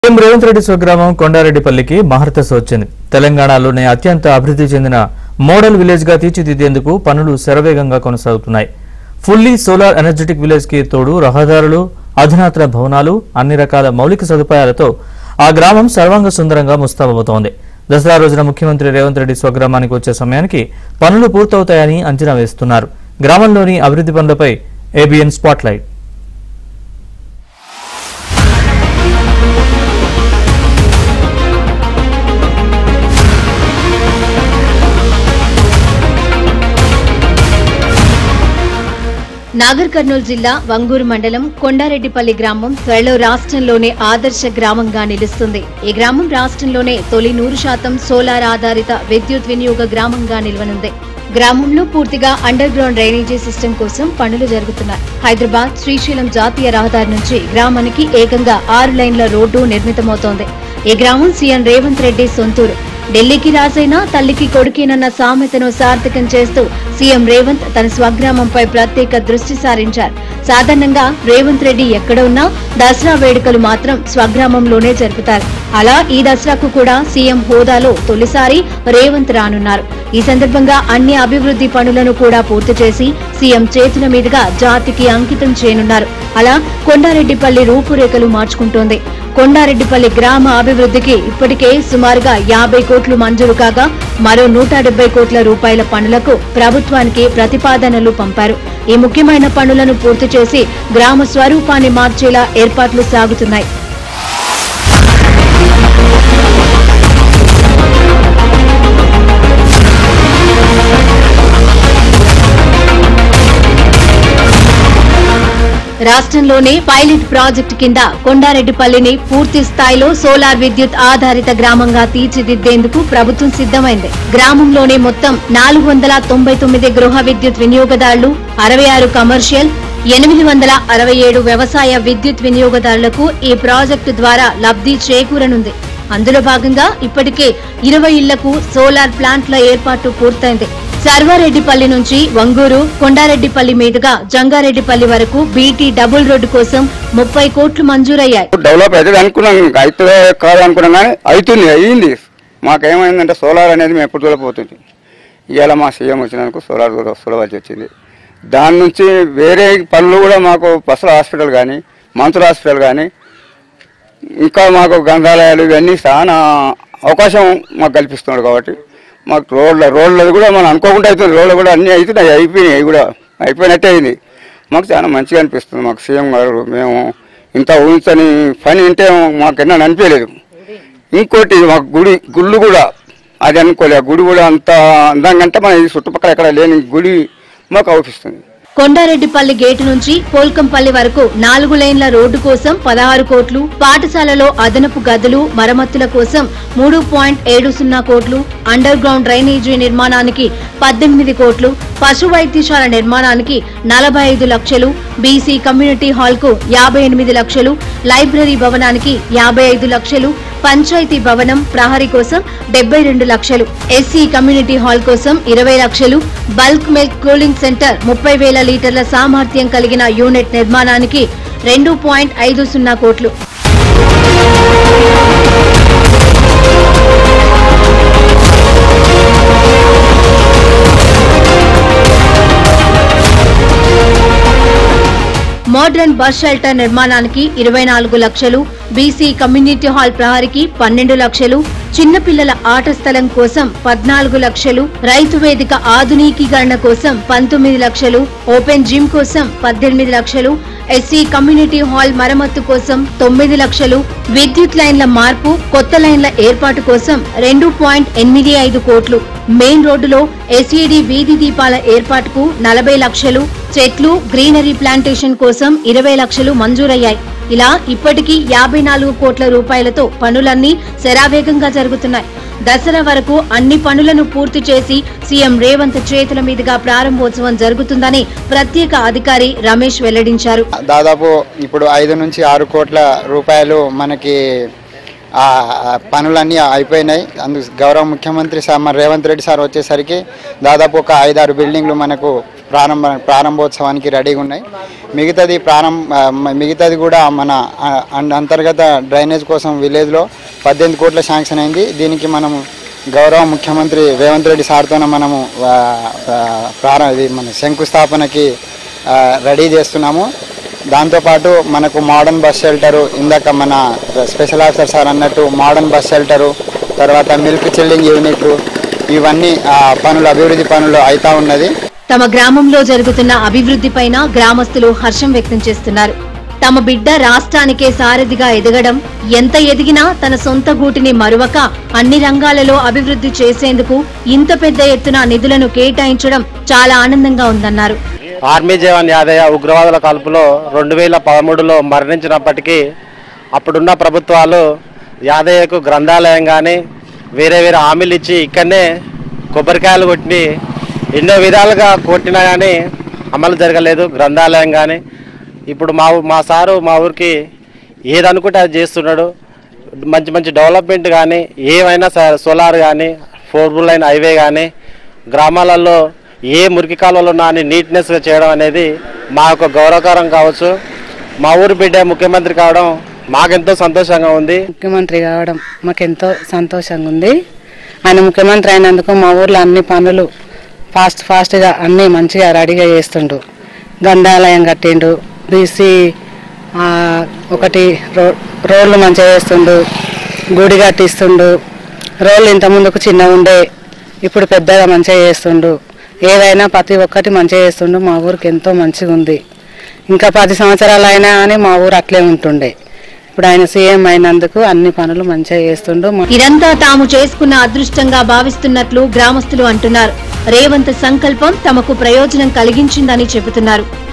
CM Revanth Reddy స్వగ్రామం కొండారెడ్డిపల్లికి మహర్దశ వచ్చింది తెలంగాణలోనే అత్యంత అభివృద్ధి చెందిన మోడల్ విలేజ్ గా తీర్చిదిద్దేందుకు పనులు శరవేగంగా కొనసాగుతున్నాయి ఫుల్లీ సోలార్ ఎనర్జెటిక్ విలేజ్ కి తోడు రహదారులు అధునాతన భవనాలు అన్ని రకాల మౌలిక సదుపాయాలతో ఆ గ్రామం సర్వాంగ సుందరంగా ముస్తాబవుతోంది దసరా రోజున ముఖ్యమంత్రి రేవంత్ రెడ్డి స్వగ్రామానికి వచ్చే సమయానికి పనులు పూర్తవుతాయని అంచనా వేస్తున్నారు గ్రామంలోని అభివృద్ధి పనులపై ఏబిఎన్ స్పాట్లైట్ నాగర్ కర్నూలు జిల్లా వంగూరు మండలం కొండారెడ్డిపల్లి గ్రామం త్వరలో రాష్ట్రంలోనే ఆదర్శ గ్రామంగా నిలుస్తుంది ఈ గ్రామం రాష్ట్రంలోనే తొలి నూరు శాతం సోలార్ ఆధారిత విద్యుత్ వినియోగ గ్రామంగా నిలవనుంది గ్రామంలో పూర్తిగా అండర్ గ్రౌండ్ డ్రైనేజీ సిస్టమ్ కోసం పనులు జరుగుతున్నాయి హైదరాబాద్ శ్రీశైలం జాతీయ రహదారి నుంచి గ్రామానికి ఏకంగా ఆరు లైన్ల రోడ్డు నిర్మితమవుతోంది ఈ గ్రామం సీఎం రేవంత్ రెడ్డి సొంతూరు ఢిల్లీకి రాజైనా తల్లికి కొడుకేనన్న సామెతను సార్థకం చేస్తూ సీఎం రేవంత్ తన స్వగ్రామంపై ప్రత్యేక దృష్టి సారించారు సాధారణంగా రేవంత్ రెడ్డి ఎక్కడ ఉన్నా దసరా వేడుకలు మాత్రం స్వగ్రామంలోనే జరుపుతారు అలా ఈ దసరాకు కూడా సీఎం హోదాలో తొలిసారి రేవంత్ రానున్నారు ఈ సందర్భంగా అన్ని అభివృద్ధి పనులను కూడా పూర్తి చేసి సీఎం చేతుల మీదుగా జాతికి అంకితం చేయనున్నారు అలా కొండారెడ్డిపల్లి రూపురేఖలు మార్చుకుంటోంది కొండారెడ్డిపల్లి గ్రామ అభివృద్ధికి ఇప్పటికే సుమారుగా యాభై కోట్లు మంజూరు కాగా మరో నూట డెబ్బై కోట్ల రూపాయల పనులకు ప్రభుత్వానికి ప్రతిపాదనలు పంపారు ఈ ముఖ్యమైన పనులను పూర్తి చేసి గ్రామ స్వరూపాన్ని మార్చేలా ఏర్పాట్లు సాగుతున్నాయి రాష్ట్రంలోనే పైలట్ ప్రాజెక్టు కింద కొండారెడ్డిపల్లిని పూర్తి స్థాయిలో సోలార్ విద్యుత్ ఆధారిత గ్రామంగా తీర్చిదిద్దేందుకు ప్రభుత్వం సిద్ధమైంది గ్రామంలోనే మొత్తం నాలుగు వందల తొంభై తొమ్మిది గృహ విద్యుత్ వినియోగదారులు అరవై ఆరు కమర్షియల్ ఎనిమిది వందల అరవై ఏడు వ్యవసాయ విద్యుత్ వినియోగదారులకు ఈ ప్రాజెక్టు ద్వారా లబ్ధి చేకూరనుంది అందులో భాగంగా ఇప్పటికే ఇరవై ఇళ్లకు సోలార్ ప్లాంట్ల ఏర్పాటు పూర్తయింది సర్వారెడ్డిపల్లి నుంచి వంగూరు కొండారెడ్డిపల్లి మీదుగా జంగారెడ్డిపల్లి వరకు బీటీ డబుల్ రోడ్డు కోసం ముప్పై కోట్లు మంజూరయ్యాయి డెవలప్ అవుతుంది అనుకున్నాం ఇంకా అవుతుందో కాదు అనుకున్నాం కానీ అవుతుంది అయ్యింది మాకేమైందంటే సోలార్ అనేది మేము ఎప్పుడు చూడపోతుంది ఇవాళ మా సీఎం వచ్చినందుకు సోలార్ కూడా చూడవలసి వచ్చింది దాని నుంచి వేరే పనులు కూడా మాకు పసల హాస్పిటల్ కానీ మంత్రుల హాస్పిటల్ కానీ ఇంకా మాకు గ్రంథాలయాలు ఇవన్నీ చాలా అవకాశం మాకు కల్పిస్తున్నాడు కాబట్టి మాకు రోడ్ల రోడ్లది కూడా మనం అనుకోకుండా అవుతుంది రోడ్లు కూడా అన్నీ అవుతున్నాయి అయిపోయినాయి అవి కూడా అయిపోయినట్టే అయింది మాకు చాలా మంచిగా అనిపిస్తుంది మాకు సీఎం గారు మేము ఇంత ఊహించని పని ఉంటే మాకు ఎన్నో అనిపించలేదు ఇంకోటి మాకు గుడి గుళ్ళు కూడా అది అనుకోలే ఆ గుడి కూడా అంత అందంగా అంటే మన ఈ చుట్టుపక్కల ఎక్కడ లేని గుడి మాకు అవుపిస్తుంది కొండారెడ్డిపల్లి గేటు నుంచి పోల్కంపల్లి వరకు నాలుగు లేన్ల రోడ్డు కోసం పదహారు కోట్లు పాఠశాలలో అదనపు గదులు మరమ్మతుల కోసం మూడు పాయింట్ ఏడు సున్నా కోట్లు అండర్ గ్రౌండ్ డ్రైనేజీ నిర్మాణానికి పద్దెనిమిది కోట్లు పశు వైద్యశాల నిర్మాణానికి నలభై ఐదు లక్షలు బీసీ కమ్యూనిటీ హాల్ కు యాభై ఎనిమిది లక్షలు లైబ్రరీ భవనానికి యాభై ఐదు లక్షలు పంచాయతీ భవనం ప్రహరీ కోసం డెబ్బై రెండు లక్షలు ఎస్సీ కమ్యూనిటీ హాల్ కోసం ఇరవై లక్షలు బల్క్ మిల్క్ కూలింగ్ సెంటర్ ముప్పై వేల లీటర్ల సామర్థ్యం కలిగిన యూనిట్ నిర్మాణానికి రెండు పాయింట్ ఐదు సున్నా కోట్లు మోడ్రన్ బస్ షెల్టర్ నిర్మాణానికి ఇరవై నాలుగు లక్షలు బీసీ కమ్యూనిటీ హాల్ ప్రహరికి పన్నెండు లక్షలు చిన్నపిల్లల ఆట స్థలం కోసం పద్నాలుగు లక్షలు రైతు వేదిక ఆధునీకీకరణ కోసం పంతొమ్మిది లక్షలు ఓపెన్ జిమ్ కోసం పద్దెనిమిది లక్షలు ఎస్సీ కమ్యూనిటీ హాల్ మరమ్మతు కోసం తొమ్మిది లక్షలు విద్యుత్ లైన్ల మార్పు కొత్త లైన్ల ఏర్పాటు కోసం రెండు పాయింట్ ఎనిమిది ఐదు కోట్లు మెయిన్ రోడ్డులో ఎస్ఈడి వీధి దీపాల ఏర్పాటుకు నలభై లక్షలు చెట్లు గ్రీనరీ ప్లాంటేషన్ కోసం ఇరవై లక్షలు మంజూరయ్యాయి ఇలా ఇప్పటికీ యాభై నాలుగు కోట్ల రూపాయలతో పనులన్నీ శరావేగంగా జరుగుతున్నాయి దసరా వరకు అన్ని పనులను పూర్తి చేసి సీఎం రేవంత్ చేతుల మీదుగా ప్రారంభోత్సవం జరుగుతుందని ప్రత్యేక అధికారి రమేష్ వెల్లడించారు దాదాపు ఇప్పుడు ఐదు నుంచి ఆరు కోట్ల రూపాయలు మనకి ఆ ఆ పనులన్నీ అయిపోయినాయి అందు గౌరవ ముఖ్యమంత్రి సార్ మన రేవంత్ రెడ్డి సార్ వచ్చేసరికి దాదాపు ఒక ఐదారు బిల్డింగ్లు మనకు ప్రారంభ ప్రారంభోత్సవానికి రెడీగా ఉన్నాయి మిగతాది ప్రారంభ ఆ, మ- మిగతాది కూడా మన ఆ, అన్- అంతర్గత డ్రైనేజ్ కోసం విలేజ్లో పద్దెనిమిది కోట్ల శాంక్షన్ అయింది దీనికి మనము గౌరవ ముఖ్యమంత్రి రేవంత్ రెడ్డి సార్తోనే మనము ఆ, ఆ, ప్రారం ఇది మన శంకుస్థాపనకి ఆ, రెడీ చేస్తున్నాము దాంతోపాటు మనకు మోడర్న్ బస్ షెల్టరు ఇందాక మన స్పెషల్ ఆఫీసర్ సార్ అన్నట్టు మోడర్న్ బస్ షెల్టరు తర్వాత మిల్క్ చిల్లింగ్ యూనిట్లు ఇవన్నీ ఆ, పనులు అభివృద్ధి పనులు అవుతా ఉన్నది తమ గ్రామంలో జరుగుతున్న అభివృద్ధిపైన గ్రామస్తులు హర్షం వ్యక్తం చేస్తున్నారు తమ బిడ్డ రాష్ట్రానికే సారథిగా ఎదగడం ఎంత ఎదిగినా తన సొంత గూటిని మరువక అన్ని రంగాలలో అభివృద్ధి చేసేందుకు ఇంత పెద్ద ఎత్తున నిధులను కేటాయించడం చాలా ఆనందంగా ఉందన్నారు ఆర్మీ జవాన్ యాదయ్య ఉగ్రవాదుల కాల్పులో రెండు వేల పదమూడులో మరణించినప్పటికీ అప్పుడున్న ప్రభుత్వాలు యాదయ్యకు గ్రంథాలయం కానీ వేరే వేరే హామీలు ఇచ్చి ఇక్కడనే కొబ్బరికాయలు కొట్టి ఎన్నో విధాలుగా కొట్టినా కానీ అమలు జరగలేదు గ్రంథాలయం కానీ ఇప్పుడు మా ఊ- మా సారు మా ఊరికి ఏదనుకుంటే అది చేస్తున్నాడు మంచి మంచి డెవలప్మెంట్ కానీ ఏమైనా స- సోలార్ కానీ ఫోర్ లైన్ హైవే కానీ గ్రామాలలో ఏ మురికి కాలువలు ఉన్నా అని నీట్నెస్గా చేయడం అనేది మా యొక్క గౌరవకరం కావచ్చు మా ఊరి బిడ్డ ముఖ్యమంత్రి కావడం మాకెంతో సంతోషంగా ఉంది ముఖ్యమంత్రి కావడం మాకెంతో సంతోషంగా ఉంది ఆయన ముఖ్యమంత్రి అయినందుకు మా ఊర్లో అన్ని పనులు ఫాస్ట్ ఫాస్ట్గా అన్నీ మంచిగా రెడీగా చేస్తుండు గంధాలయం కట్టిండు బీసీ ఆ, ఒకటి రో రోడ్లు మంచిగా చేస్తుండు గుడి కట్టిస్తుండు రోడ్లు ఇంత ముందుకు చిన్న ఉండే ఇప్పుడు పెద్దగా మంచిగా చేస్తుండు ఏదైనా ప్రతి ఒక్కటి మంచిగా చేస్తుండు మా ఊరికి ఎంతో మంచిగా ఉంది ఇంకా పది సంవత్సరాలు అయినా కానీ మా ఊరు అట్లే ఉంటుండే ఇప్పుడు ఆయన సీఎం అయినందుకు అన్ని పనులు మంచిగా చేస్తుండు మా- ఇదంతా తాము చేసుకున్న అదృష్టంగా భావిస్తున్నట్లు గ్రామస్తులు అంటున్నారు రేవంత్ సంకల్పం తమకు ప్రయోజనం కలిగించిందని చెబుతున్నారు